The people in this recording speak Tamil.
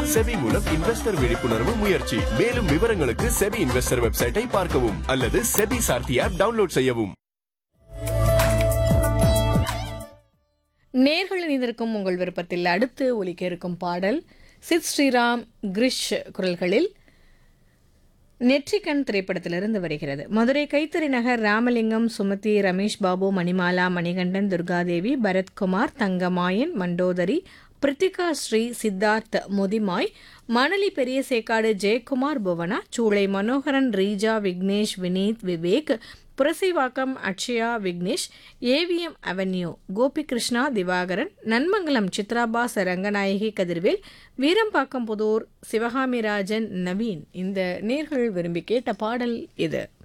செபி மூலம் இன்வெஸ்டர் விழிப்புணர்வு முயற்சி மேலும் விவரங்களுக்கு செபி இன்வெஸ்டர் வெப்சைட்டை பார்க்கவும் அல்லது செபி சார்த்தி ஆப் டவுன்லோட் செய்யவும் நேர்கள் இணைந்திருக்கும் உங்கள் விருப்பத்தில் அடுத்து ஒலிக்க இருக்கும் பாடல் சித் ஸ்ரீராம் கிரிஷ் குரல்களில் நெற்றிக்கண் திரைப்படத்திலிருந்து வருகிறது மதுரை கைத்தறி நகர் ராமலிங்கம் சுமதி ரமேஷ் பாபு மணிமாலா மணிகண்டன் துர்காதேவி பரத்குமார் தங்கமாயன் மண்டோதரி பிரித்திகா ஸ்ரீ சித்தார்த் முதிமாய் மணலி பெரிய சேக்காடு ஜெயக்குமார் புவனா சூளை மனோகரன் ரீஜா விக்னேஷ் வினீத் விவேக் புரசைவாக்கம் அக்ஷயா விக்னேஷ் ஏவிஎம் அவென்யூ கோபிகிருஷ்ணா திவாகரன் நன்மங்கலம் சித்ராபாஸ் ரங்கநாயகி கதிர்வேல் வீரம்பாக்கம் புதூர் சிவகாமிராஜன் நவீன் இந்த நேர்கள் விரும்பி கேட்ட பாடல் இது